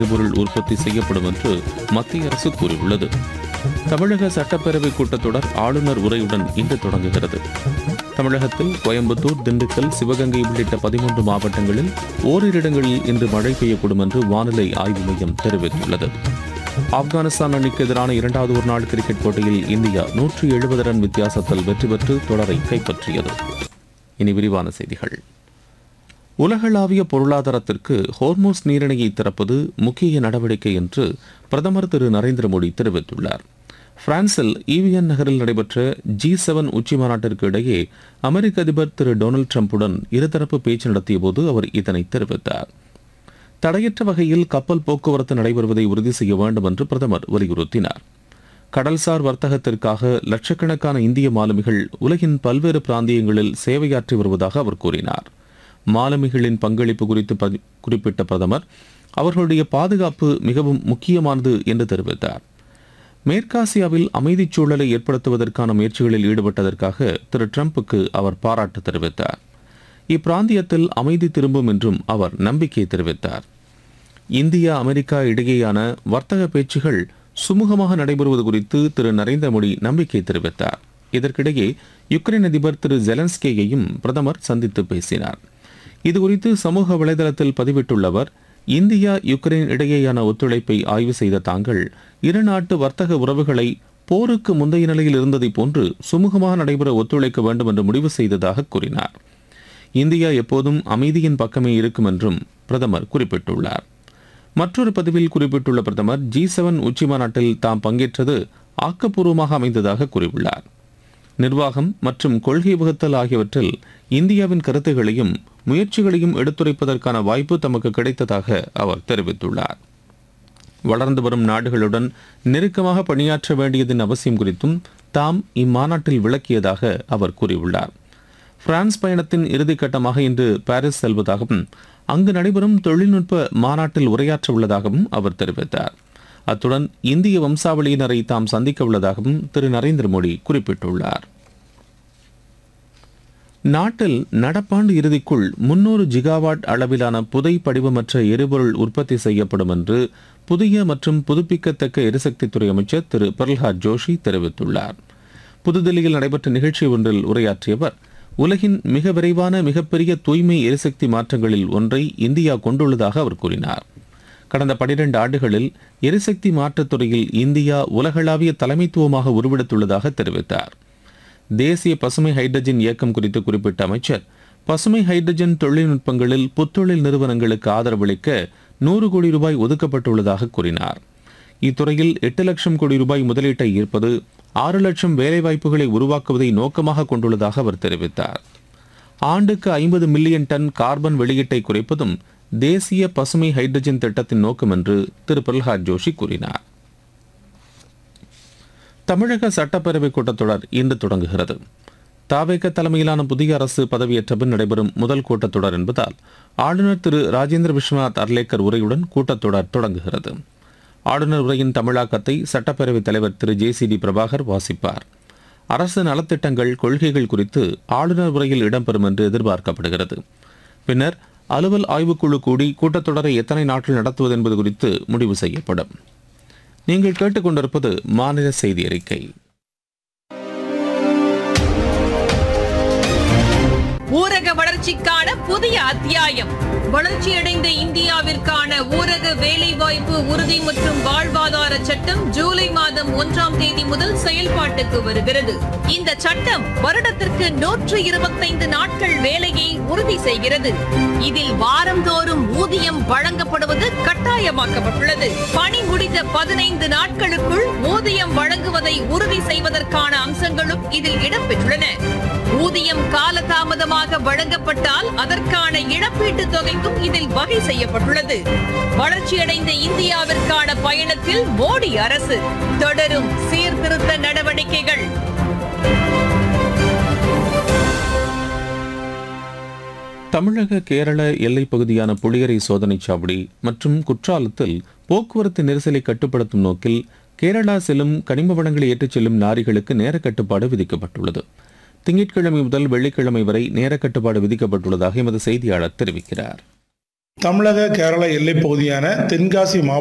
எரிபொருள் உற்பத்தி செய்யப்படும் என்று மத்திய அரசு கூறியுள்ளது தமிழக சட்டப்பேரவை கூட்டத்தொடர் ஆளுநர் உரையுடன் இன்று தொடங்குகிறது தமிழகத்தில் கோயம்புத்தூர் திண்டுக்கல் சிவகங்கை உள்ளிட்ட பதிமூன்று மாவட்டங்களில் ஓரிரு இடங்களில் இன்று மழை பெய்யக்கூடும் என்று வானிலை ஆய்வு மையம் தெரிவித்துள்ளது ஆப்கானிஸ்தான் அணிக்கு எதிரான இரண்டாவது ஒருநாள் கிரிக்கெட் போட்டியில் இந்தியா நூற்றி எழுபது ரன் வித்தியாசத்தில் வெற்றி பெற்று தொடரை கைப்பற்றியது இனி விரிவான செய்திகள் உலகளாவிய பொருளாதாரத்திற்கு ஹோர்மோஸ் நீரிணையை திறப்பது முக்கிய நடவடிக்கை என்று பிரதமர் திரு நரேந்திர மோடி தெரிவித்துள்ளார் பிரான்சில் ஈவியன் நகரில் நடைபெற்ற ஜி செவன் உச்சி மாநாட்டிற்கு இடையே அமெரிக்க அதிபர் திரு டொனால்டு டிரம்புடன் இருதரப்பு பேச்சு நடத்தியபோது அவர் இதனை தெரிவித்தார் தடையற்ற வகையில் கப்பல் போக்குவரத்து நடைபெறுவதை உறுதி செய்ய வேண்டும் என்று பிரதமர் வலியுறுத்தினார் கடல்சார் வர்த்தகத்திற்காக லட்சக்கணக்கான இந்திய மாலுமிகள் உலகின் பல்வேறு பிராந்தியங்களில் சேவையாற்றி வருவதாக அவர் கூறினார் மாலுமிகளின் பங்களிப்பு குறித்து பதி- குறிப்பிட்ட பிரதமர் அவர்களுடைய பாதுகாப்பு மிகவும் முக்கியமானது என்று தெரிவித்தார் மேற்காசியாவில் அமைதிச் சூழலை ஏற்படுத்துவதற்கான முயற்சிகளில் ஈடுபட்டதற்காக திரு டிரம்புக்கு அவர் பாராட்டு தெரிவித்தார் இப்பிராந்தியத்தில் அமைதி திரும்பும் என்றும் அவர் நம்பிக்கை தெரிவித்தார் இந்தியா அமெரிக்கா இடையேயான வர்த்தக பேச்சுகள் சுமூகமாக நடைபெறுவது குறித்து திரு நரேந்திர மோடி நம்பிக்கை தெரிவித்தார் இதற்கிடையே யுக்ரைன் அதிபர் திரு ஜெலன்ஸ்கேயையும் பிரதமர் சந்தித்து பேசினார் இதுகுறித்து சமூக வலைதளத்தில் பதிவிட்டுள்ள அவர் இந்தியா யுக்ரைன் இடையேயான ஒத்துழைப்பை ஆய்வு செய்த தாங்கள் இரு நாட்டு வர்த்தக உறவுகளை போருக்கு முந்தைய நிலையில் இருந்ததைப் போன்று சுமூகமாக நடைபெற ஒத்துழைக்க வேண்டும் என்று முடிவு செய்ததாக கூறினார் இந்தியா எப்போதும் அமைதியின் பக்கமே இருக்கும் என்றும் பிரதமர் குறிப்பிட்டுள்ளார் மற்றொரு பதிவில் குறிப்பிட்டுள்ள பிரதமர் ஜி செவன் உச்சி மாநாட்டில் தாம் பங்கேற்றது ஆக்கப்பூர்வமாக அமைந்ததாக கூறியுள்ளார் நிர்வாகம் மற்றும் கொள்கை வகுத்தல் ஆகியவற்றில் இந்தியாவின் கருத்துகளையும் முயற்சிகளையும் எடுத்துரைப்பதற்கான வாய்ப்பு தமக்கு கிடைத்ததாக அவர் தெரிவித்துள்ளார் வளர்ந்து வரும் நாடுகளுடன் நெருக்கமாக பணியாற்ற வேண்டியதன் அவசியம் குறித்தும் தாம் இம்மாநாட்டில் விளக்கியதாக அவர் கூறியுள்ளார் பிரான்ஸ் பயணத்தின் இறுதிக்கட்டமாக இன்று பாரிஸ் செல்வதாகவும் அங்கு நடைபெறும் தொழில்நுட்ப மாநாட்டில் உரையாற்ற உள்ளதாகவும் அவர் தெரிவித்தார் அத்துடன் இந்திய வம்சாவளியினரை தாம் சந்திக்க உள்ளதாகவும் திரு நரேந்திர மோடி குறிப்பிட்டுள்ளார் நாட்டில் நடப்பாண்டு இறுதிக்குள் முன்னூறு ஜிகாவாட் அளவிலான புதை படிவமற்ற எரிபொருள் உற்பத்தி செய்யப்படும் என்று புதிய மற்றும் புதுப்பிக்கத்தக்க எரிசக்தித்துறை அமைச்சர் திரு பிரல்ஹாத் ஜோஷி தெரிவித்துள்ளார் புதுதில்லியில் நடைபெற்ற நிகழ்ச்சி ஒன்றில் உரையாற்றிய அவர் உலகின் மிக விரைவான மிகப்பெரிய தூய்மை எரிசக்தி மாற்றங்களில் ஒன்றை இந்தியா கொண்டுள்ளதாக அவர் கூறினார் கடந்த 12 ஆண்டுகளில் எரிசக்தி மாற்றத் துறையில் இந்தியா உலகளாவிய தலைமைத்துவமாக உருவெடுத்துள்ளதாக தெரிவித்தார் தேசிய பசுமை ஹைட்ரஜன் இயக்கம் குறித்து குறிப்பிட்ட அமைச்சர் பசுமை ஹைட்ரஜன் தொழில்நுட்பங்களில் புத்தொழில் நிறுவனங்களுக்கு ஆதரவளிக்க நூறு கோடி ரூபாய் ஒதுக்கப்பட்டுள்ளதாக கூறினார் இத்துறையில் எட்டு லட்சம் கோடி ரூபாய் முதலீட்டை ஈர்ப்பது ஆறு லட்சம் வேலைவாய்ப்புகளை உருவாக்குவதை நோக்கமாக கொண்டுள்ளதாக அவர் தெரிவித்தார் ஆண்டுக்கு ஐம்பது மில்லியன் டன் கார்பன் வெளியீட்டை குறைப்பதும் தேசிய பசுமை ஹைட்ரஜன் திட்டத்தின் நோக்கம் என்று திரு பிரல்ஹாத் ஜோஷி கூறினார் தமிழக சட்டப்பேரவை கூட்டத்தொடர் இன்று தொடங்குகிறது தாவேக தலைமையிலான புதிய அரசு பதவியேற்ற பின் நடைபெறும் முதல் கூட்டத்தொடர் என்பதால் ஆளுநர் திரு ராஜேந்திர விஸ்வநாத் அர்லேக்கர் உரையுடன் கூட்டத்தொடர் தொடங்குகிறது ஆளுநர் உரையின் தமிழாக்கத்தை சட்டப்பேரவைத் தலைவர் திரு ஜே சி டி பிரபாகர் வாசிப்பார் அரசு நலத்திட்டங்கள் கொள்கைகள் குறித்து ஆளுநர் உரையில் இடம்பெறும் என்று எதிர்பார்க்கப்படுகிறது பின்னர் அலுவல் ஆய்வுக்குழு கூடி கூட்டத்தொடரை எத்தனை நாட்கள் நடத்துவது என்பது குறித்து முடிவு செய்யப்படும் நீங்கள் கேட்டுக்கொண்டிருப்பது மாநில செய்தி அறிக்கை ஊரக வளர்ச்சிக்கான புதிய அத்தியாயம் வளர்ச்சியடைந்த இந்தியாவிற்கான ஊரக வேலைவாய்ப்பு உறுதி மற்றும் வாழ்வாதார சட்டம் ஜூலை மாதம் ஒன்றாம் தேதி முதல் செயல்பாட்டுக்கு வருகிறது இந்த சட்டம் வருடத்திற்கு நூற்று இருபத்தைந்து நாட்கள் வேலையை உறுதி செய்கிறது இதில் வாரந்தோறும் ஊதியம் வழங்கப்படுவது கட்டாயமாக்கப்பட்டுள்ளது பணி முடிந்த பதினைந்து நாட்களுக்குள் ஊதியம் வழங்குவதை உறுதி செய்வதற்கான அம்சங்களும் இதில் இடம்பெற்றுள்ளன ஊதியம் காலதாமதமாக வழங்கப்பட்டால் அதற்கான இழப்பீட்டுத் தொகைக்கும் இதில் வகை செய்யப்பட்டுள்ளது வளர்ச்சியடைந்த இந்தியாவிற்கான பயணத்தில் மோடி அரசு தொடரும் சீர்திருத்த நடவடிக்கைகள் தமிழக கேரள எல்லைப் பகுதியான புளியரை சோதனைச் சாவடி மற்றும் குற்றாலத்தில் போக்குவரத்து நெரிசலை கட்டுப்படுத்தும் நோக்கில் கேரளா செல்லும் கனிம வளங்களை ஏற்றிச் செல்லும் லாரிகளுக்கு நேர கட்டுப்பாடு விதிக்கப்பட்டுள்ளது திங்கட்கிழமை முதல் வெள்ளிக்கிழமை வரை நேர கட்டுப்பாடு விதிக்கப்பட்டுள்ளதாக எமது செய்தியாளர் தெரிவிக்கிறார் தமிழக கேரள எல்லைப் பகுதியான தென்காசி மாவட்டம்